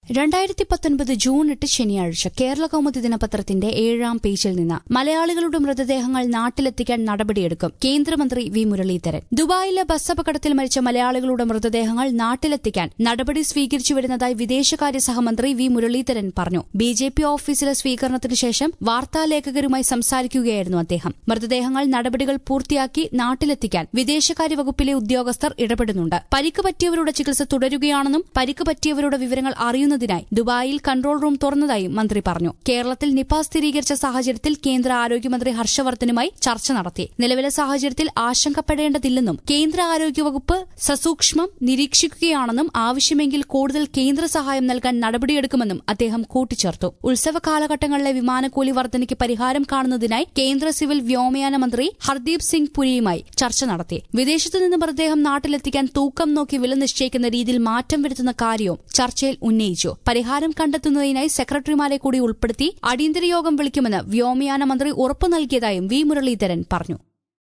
രണ്ടായിരത്തി പത്തൊൻപത് ജൂൺ എട്ട് ശനിയാഴ്ച കേരള കൗമുദി ദിനപത്രത്തിന്റെ ഏഴാം പേജിൽ നിന്ന് മലയാളികളുടെ മൃതദേഹങ്ങൾ നാട്ടിലെത്തിക്കാൻ നടപടിയെടുക്കും കേന്ദ്രമന്ത്രി വി മുരളീധരൻ ദുബായിലെ ബസ് അപകടത്തിൽ മരിച്ച മലയാളികളുടെ മൃതദേഹങ്ങൾ നാട്ടിലെത്തിക്കാൻ നടപടി സ്വീകരിച്ചു വരുന്നതായി വിദേശകാര്യ സഹമന്ത്രി വി മുരളീധരൻ പറഞ്ഞു ബി ജെ പി ഓഫീസിലെ സ്വീകരണത്തിന് ശേഷം വാർത്താലേഖകരുമായി സംസാരിക്കുകയായിരുന്നു അദ്ദേഹം മൃതദേഹങ്ങൾ നടപടികൾ പൂർത്തിയാക്കി നാട്ടിലെത്തിക്കാൻ വിദേശകാര്യ വകുപ്പിലെ ഉദ്യോഗസ്ഥർ ഇടപെടുന്നുണ്ട് പരിക്ക് പറ്റിയവരുടെ ചികിത്സ തുടരുകയാണെന്നും പരിക്ക് പറ്റിയവരുടെ വിവരങ്ങൾ അറിയുന്നതിനായി ദുബായിൽ കൺട്രോൾ റൂം തുറന്നതായും മന്ത്രി പറഞ്ഞു കേരളത്തിൽ നിപ സ്ഥിരീകരിച്ച സാഹചര്യത്തിൽ കേന്ദ്ര ആരോഗ്യമന്ത്രി ഹർഷവർദ്ധനുമായി ചർച്ച നടത്തി നിലവിലെ സാഹചര്യത്തിൽ ആശങ്കപ്പെടേണ്ടതില്ലെന്നും കേന്ദ്ര ആരോഗ്യവകുപ്പ് സസൂക്ഷ്മം നിരീക്ഷിക്കുകയാണെന്നും ആവശ്യമെങ്കിൽ കൂടുതൽ കേന്ദ്ര സഹായം നൽകാൻ നടപടിയെടുക്കുമെന്നും അദ്ദേഹം കൂട്ടിച്ചേർത്തു ഉത്സവ കാലഘട്ടങ്ങളിലെ വിമാനക്കൂലി വർധനയ്ക്ക് പരിഹാരം കാണുന്നതിനായി കേന്ദ്ര സിവിൽ വ്യോമയാന മന്ത്രി ഹർദീപ് സിംഗ് പുരിയുമായി ചർച്ച നടത്തി വിദേശത്തു നിന്ന് മൃതദേഹം നാട്ടിലെത്തിക്കാൻ തൂക്കം നോക്കി വില നിശ്ചയിക്കുന്ന രീതിയിൽ മാറ്റം വരുത്തുന്ന കാര്യവും ചർച്ചയിൽ ഉന്നയിച്ചു പരിഹാരം കണ്ടെത്തുന്നതിനായി സെക്രട്ടറിമാരെ കൂടി ഉൾപ്പെടുത്തി അടിയന്തര യോഗം വിളിക്കുമെന്ന് വ്യോമയാന മന്ത്രി ഉറപ്പു നൽകിയതായും വി മുരളീധരൻ പറഞ്ഞു